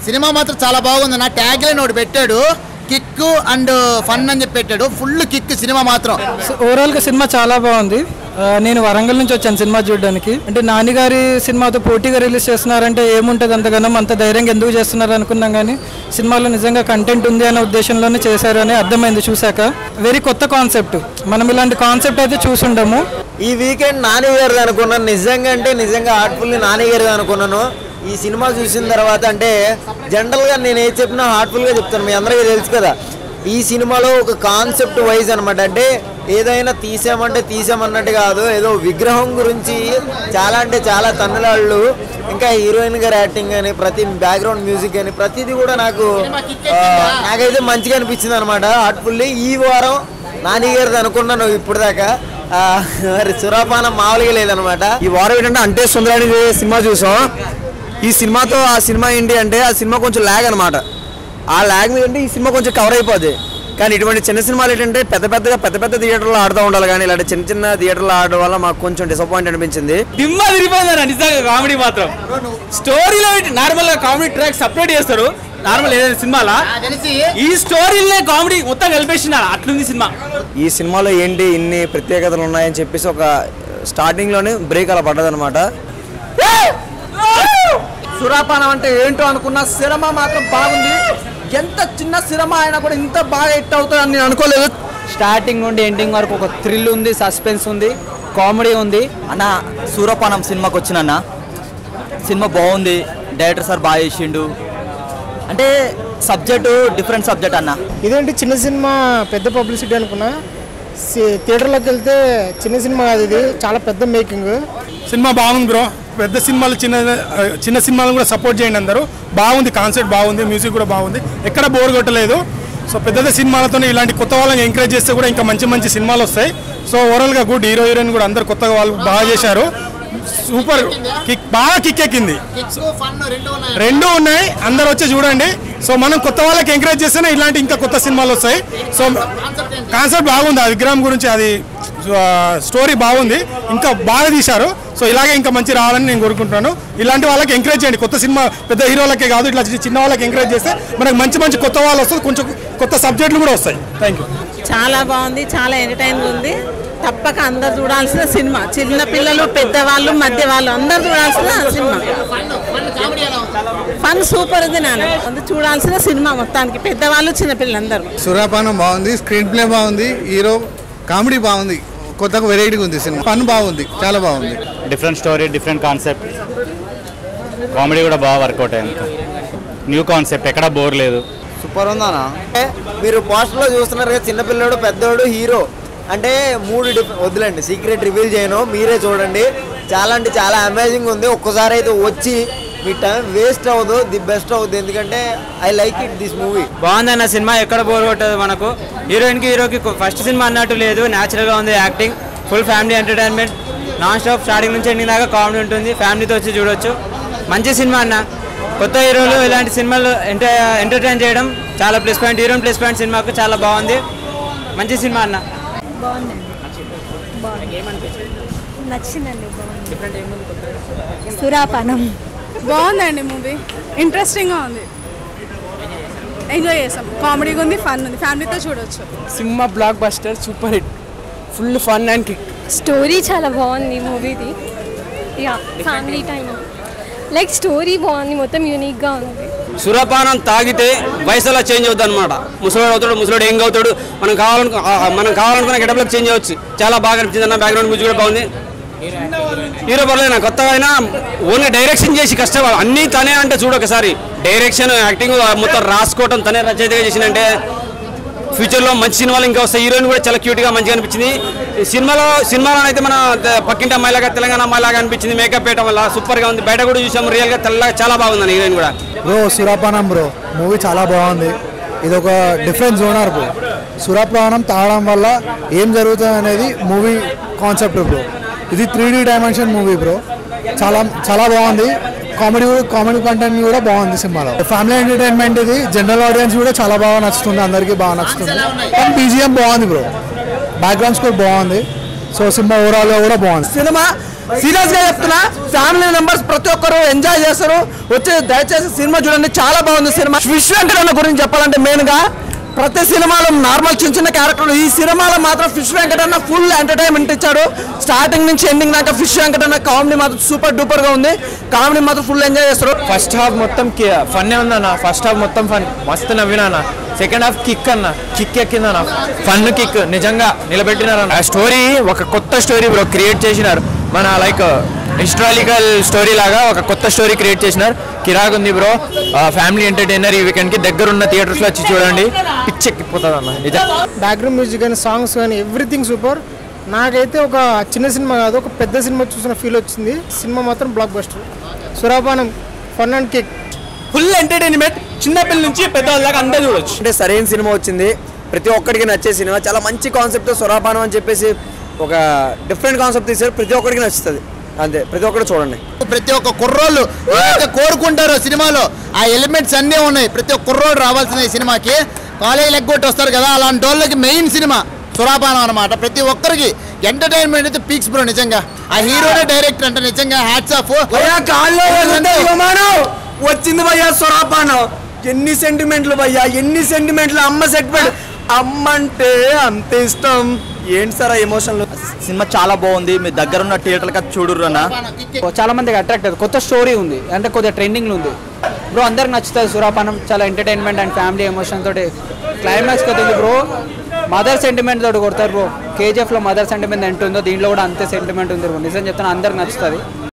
cinema మాత్రం చాలా బాగుంది నా ట్యాగ్ లైన్ ఒకటి పెట్టాడు కిక్ అండ్ ఫన్ అని చెప్పి పెట్టాడు ఫుల్ కిక్ సినిమా మాత్రం ఓవరాల్గా సినిమా చాలా బాగుంది ఆ, నేను వరంగల్ నుంచి వచ్చాను సినిమా చూడడానికి అంటే నాన్నగారి సినిమాతో పోటీగా రిలీజ్ చేస్తున్నారంటే ఏముంటుంది అంతగానం అంత ధైర్యంగా ఎందుకు చేస్తున్నారు అనుకున్నాం కానీ సినిమాలో నిజంగా కంటెంట్ ఉంది అనే ఉద్దేశంలోనే చేశారని అర్థమైంది చూశాక వెరీ కొత్త కాన్సెప్ట్ మనం ఇలాంటి కాన్సెప్ట్ అయితే చూసుండము ఈ వీకెండ్ నాని గారిది అనుకున్నాను నిజంగా అంటే నిజంగా హార్ట్ఫుల్లీ నాని గారిది అనుకున్నాను ఈ సినిమా చూసిన తర్వాత అంటే జనరల్గా నేను ఏది చెప్పినా హార్ట్ఫుల్గా చెప్తాను మీ అందరికీ తెలుసు కదా ఈ సినిమాలో ఒక కాన్సెప్ట్ వైజ్ అనమాట అంటే ఏదైనా తీసామంటే తీసామన్నట్టు కాదు ఏదో విగ్రహం గురించి చాలా అంటే చాలా తన్నులాళ్ళు ఇంకా హీరోయిన్ గారి యాక్టింగ్ కానీ ప్రతి బ్యాక్గ్రౌండ్ మ్యూజిక్ కానీ ప్రతిదీ కూడా నాకు ఆ, నాకైతే మంచిగా అనిపించింది అనమాట హార్ట్ఫుల్లీ ఈ వారం నాని గారిది అనుకున్నాను ఇప్పుడు దాకా ఆ, మరి సురాపానం మామూలుగా లేదనమాట ఈ వారం ఏంటంటే అంటే సుందరాని సినిమా చూసాం ఈ సినిమాతో ఆ సినిమా ఏంటి అంటే ఆ సినిమా కొంచెం ల్యాగ్ అనమాట ఆ ల్యాగ్ మీద అంటే ఈ సినిమా కొంచెం కవర్ అయిపోద్ది కానీ ఇటువంటి చిన్న సినిమాలు ఏంటంటే పెద్ద పెద్దగా పెద్ద పెద్ద థియేటర్లో ఆడుతూ ఉండాలి కానీ ఇలాంటి చిన్న చిన్న థియేటర్లో ఆడడం వల్ల మాకు కొంచెం డిసప్పాయింట్ అనిపించింది దిమ్మ తిరిగిపోయిందన్న నిజంగా కామెడీ మాత్రం స్టోరీలో నార్మల్ గా కామెడీ ట్రాక్ సపరేట్ చేస్తారు నార్మల్ ఏదైనా సినిమాలా ఈ స్టోరీలనే కామెడీ మొత్తం కలిపేసినారు అట్లుంది సినిమా ఈ సినిమాలో ఏంటి ఇన్ని ప్రత్యేకతలు ఉన్నాయని చెప్పేసి ఒక స్టార్టింగ్లోనే బ్రేక్ అలా పడ్డదనమాట సురాపానం అంటే ఏంటో అనుకున్న సినిమా మాత్రం బాగుంది ఎంత చిన్న సినిమా అయినా కూడా ఇంత బాగా హిట్ అవుతుందని నేను అనుకోలేదు స్టార్టింగ్ నుండి ఎండింగ్ వరకు ఒక థ్రిల్ ఉంది సస్పెన్స్ ఉంది కామెడీ ఉంది అన్న సూరపానం సినిమాకి వచ్చినన్న సినిమా బాగుంది డైరెక్టర్ సార్ బాగా చేసిండు అంటే సబ్జెక్టు డిఫరెంట్ సబ్జెక్ట్ అన్న ఇదేంటి చిన్న సినిమా పెద్ద పబ్లిసిటీ అనుకున్నా సి- థియేటర్లోకి వెళ్తే చిన్న సినిమా కాదు ఇది చాలా పెద్ద మేకింగ్ సినిమా బాగుంది బ్రో పెద్ద సినిమాలు చిన్న చిన్న సినిమాలను కూడా సపోర్ట్ చేయండి అందరూ బాగుంది కాన్సెప్ట్ బాగుంది మ్యూజిక్ కూడా బాగుంది ఎక్కడ బోర్ కొట్టలేదు సో పెద్ద పెద్ద సినిమాలతో ఇలాంటి కొత్త వాళ్ళని ఎంకరేజ్ చేస్తే కూడా ఇంకా మంచి మంచి సినిమాలు వస్తాయి సో ఓవరాల్గా గుడ్ హీరో హీరోయిన్ కూడా అందరు కొత్తగా వాళ్ళు బాగా చేశారు సూపర్ కిక్ బాగా కిక్ ఎక్కింది కిక్ ఫన్ రెండు ఉన్నాయి రెండు ఉన్నాయి అందరు వచ్చి చూడండి సో మనం కొత్త వాళ్ళకి ఎంకరేజ్ చేస్తేనే ఇలాంటి ఇంకా కొత్త సినిమాలు వస్తాయి సో కాన్సెప్ట్ బాగుంది ఆ విగ్రహం గురించి అది స్టోరీ బాగుంది ఇంకా బాగా తీశారు సో ఇలాగే ఇంకా మంచి రావాలని నేను కోరుకుంటున్నాను ఇలాంటి వాళ్ళకి ఎంకరేజ్ చేయండి కొత్త సినిమా పెద్ద హీరోలకే కాదు ఇట్లా చి- చిన్న వాళ్ళకి ఎంకరేజ్ చేస్తే మనకు మంచి మంచి కొత్త వాళ్ళు వస్తుంది కొంచెం కొత్త సబ్జెక్టులు కూడా వస్తాయి థ్యాంక్ యూ చాలా బాగుంది చాలా ఎంటర్టైన్గా ఉంది తప్పక అందరు చూడాల్సిన సినిమా చిన్న పిల్లలు పెద్దవాళ్ళు మధ్య వాళ్ళు అందరు చూడాల్సిన సినిమా ఫన్ సూపర్ ఉంది నాన్న అందరూ చూడాల్సిన సినిమా మొత్తానికి పెద్దవాళ్ళు చిన్నపిల్లలందరూ సురాపానం బాగుంది స్క్రీన్ ప్లే బాగుంది హీరో కామెడీ బాగుంది కొత్తగా వెరైటీగా ఉంది సినిమా ఫన్ బాగుంది చాలా బాగుంది different story different concept comedy కూడా బాగా వర్కౌట్ అయింది న్యూ కాన్సెప్ట్ ఎక్కడ బోర్ లేదు సూపర్ ఉందానా మీరు పోస్టర్లో చూస్తున్నారు కదా చిన్నపిల్లడు పెద్దోడు హీరో అంటే మూడు డిఫరెంట్ వద్దులండి సీక్రెట్ రివీల్ చేయను మీరే చూడండి చాలా అంటే చాలా అమేజింగ్ ఉంది ఒక్కసారి అయితే వచ్చి మీ టైం వేస్ట్ అవ్వదు ది బెస్ట్ అవుతుంది ఎందుకంటే I like it this movie బాగుందన్న సినిమా ఎక్కడ బోర్ కొట్టదు మనకు హీరోయిన్ కి హీరోకి ఫస్ట్ సినిమా అన్నట్టు లేదు న్యాచురల్ గా ఉంది acting full family entertainment non stop starting నుంచి ఎండింగ్ దాకా కామెడీ ఉంటుంది ఫ్యామిలీతో వచ్చి చూడొచ్చు మంచి సినిమా అన్న కొత్త హీరోలు ఇలాంటి సినిమాలు ఎంటర్ ఎంటర్టైన్ చేయడం చాలా plus point heroine plus point సినిమాకు చాలా బాగుంది మంచి సినిమా అన్న నచ్చిందండి సురాపానం బాగుందండి మూవీ ఇంట్రెస్టింగ్గా ఉంది ఎంజాయ్ చేసాం కామెడీగా ఉంది ఫన్ ఉంది ఫ్యామిలీతో చూడొచ్చు సినిమా blockbuster super hit full fun and kick story చాలా బాగుంది మూవీది yeah family time like story బాగుంది మొత్తం యూనిక్గా ఉంది సురపానం తాగితే వయసు అలా చేంజ్ అవుతుంది అనమాట ముసలోడు అవుతాడు ముసలోడు ఏం అవుతాడు మనం కావాలనుకు ఆ, మనం కావాలనుకున్న గెటప్లకు చేంజ్ అవ్వచ్చు చాలా బాగా అనిపించింది అన్న బ్యాక్గ్రౌండ్ మ్యూజిక్ కూడా బాగుంది హీరో పర్లేదు కొత్తగా అయినా ఓన్లీ డైరెక్షన్ చేసి కష్టపడ అన్నీ తనే అంటే చూడు ఒకసారి డైరెక్షన్ యాక్టింగ్ మొత్తం రాసుకోవటం తనే రచయితగా చేసిందంటే ఫ్యూచర్లో మంచి సినిమాలు ఇంకా వస్తాయి హీరోయిన్ కూడా చాలా క్యూట్గా మంచిగా అనిపించింది ఈ సినిమాలో సినిమాలో అయితే మన ద- పక్కింటి అమ్మాయిలాగా తెలంగాణ అమ్మాయిలాగా అనిపించింది మేకప్ వేయడం వల్ల సూపర్గా ఉంది బయట కూడా చూసాం రియల్గా తెల్లగా చాలా బాగుంది హీరోయిన్ కూడా బ్రో సురాపానం బ్రో మూవీ చాలా బాగుంది ఇది ఒక డిఫరెంట్ జోనర్ బ్రో సురాపానం తాగడం వల్ల ఏం జరుగుతుంది అనేది మూవీ కాన్సెప్ట్ బ్రో ఇది three D dimension movie bro చాలా చాలా బాగుంది కామెడీ కామెడీ కంటెంట్ కూడా బాగుంది సినిమాలో ఫ్యామిలీ ఎంటర్టైన్మెంట్ ఇది జనరల్ ఆడియన్స్ కూడా చాలా బాగా నచ్చుతుంది అందరికీ బాగా నచ్చుతుంది కానీ బీజిఎం బాగుంది బ్రో బ్యాక్గ్రౌండ్ స్కోర్ బాగుంది సో సినిమా ఓవరాల్గా కూడా బాగుంది సినిమా సీరియస్ గా చెప్తున్నా ఫ్యామిలీ మెంబర్స్ ప్రతి ఒక్కరు ఎంజాయ్ చేస్తారు వచ్చి దయచేసి సినిమా చూడండి చాలా బాగుంది సినిమా విశ్వెంకటన్న గురించి చెప్పాలంటే మెయిన్ గా ప్రతి సినిమాలో నార్మల్ చిన్న చిన్న క్యారెక్టర్లు ఈ సినిమాలో మాత్రం ఫిష్ వెంకటన్న ఫుల్ ఎంటర్టైన్మెంట్ ఇచ్చాడు స్టార్టింగ్ నుంచి ఎండింగ్ దాకా ఫిష్ వెంకటన్న కామెడీ మాత్రం సూపర్ డూపర్ గా ఉంది కామెడీ మాత్రం ఫుల్ ఎంజాయ్ చేస్తారు ఫస్ట్ హాఫ్ మొత్తం ఫన్ ఉందన్న ఫస్ట్ హాఫ్ మొత్తం ఫన్ మస్తు నవ్వినా సెకండ్ హాఫ్ కిక్ అన్న కిక్ ఎక్కిందన్న ఫన్ కిక్ నిజంగా నిలబెట్టినారన్న ఆ స్టోరీ ఒక కొత్త స్టోరీ బ్రో క్రియేట్ చేసినారు మన లైక్ హిస్టారికల్ స్టోరీ లాగా ఒక కొత్త స్టోరీ క్రియేట్ చేసినారు కిరాక్ ఉంది బ్రో ఫ్యామిలీ ఎంటర్టైనర్ ఈ వీకెండ్ కి దగ్గరున్న థియేటర్స్ లో వచ్చి చూడండి పిచ్చెక్కిపోతుంది అన్న నిజం బ్యాక్గ్రౌండ్ మ్యూజిక్ కానీ సాంగ్స్ కానీ ఎవ్రీథింగ్ సూపర్ నాకైతే ఒక చిన్న సినిమా కాదు ఒక పెద్ద సినిమా చూసిన ఫీల్ వచ్చింది సినిమా మాత్రం blockbuster Surapanam fun and kick full entertainment చిన్నపిల్ల నుంచి పెద్దవాళ్ళ దాకా అందరూ చూడొచ్చు అంటే సరైన సినిమా వచ్చింది ప్రతి ఒక్కడికి నచ్చే సినిమా చాలా మంచి కాన్సెప్ట్ స్వరాపానం అని చెప్పేసి ఒక డిఫరెంట్ కాన్సెప్ట్ తీశారు ప్రతి ఒక్కడికి నచ్చుతుంది అంతే ప్రతి ఒక్కరు చూడండి ప్రతి ఒక్క కుర్రోళ్ళు ఏదైతే కోరుకుంటారో సినిమాలో ఆ ఎలిమెంట్స్ అన్నీ ఉన్నాయి ప్రతి ఒక్క కుర్రోడు రావాల్సిన ఈ సినిమాకి కాలేజ్ లెగ్గొట్టి వస్తారు కదా అలాంటి వాళ్ళకి మెయిన్ సినిమా సురాపానం అనమాట ప్రతి ఒక్కరికి ఎంటర్టైన్మెంట్ అయితే పీక్స్ బ్రో నిజంగా ఆ హీరోనే డైరెక్టర్ అంటే నిజంగా హ్యాట్స్ ఆఫ్ వచ్చింది భయ్యా స్వరాపానం ఎన్ని సెంటిమెంట్లు భయ్యా ఎన్ని సెంటిమెంట్లు అమ్మ సెంటిమెంట్ అమ్మ అంటే అంత ఇష్టం ఏంటి సార్ ఆ ఎమోషన్లు సినిమా చాలా బాగుంది మీ దగ్గర ఉన్న థియేటర్కి చూడుర్రు అన్న చాలా మందికి అట్రాక్ట్ అవుతుంది కొత్త స్టోరీ ఉంది అంటే కొద్దిగా ట్రెండింగ్ ఉంది బ్రో అందరికి నచ్చుతుంది సురాపానం చాలా ఎంటర్టైన్మెంట్ అండ్ ఫ్యామిలీ ఎమోషన్ తోటి క్లైమాక్స్ కొద్దిగా బ్రో మదర్ సెంటిమెంట్ తోటి కొడతారు బ్రో కేజీఎఫ్ లో మదర్ సెంటిమెంట్ ఎంత ఉందో దీంట్లో కూడా అంతే సెంటిమెంట్ ఉంది బ్రో నిజం చెప్తాను అందరికి నచ్చుతుంది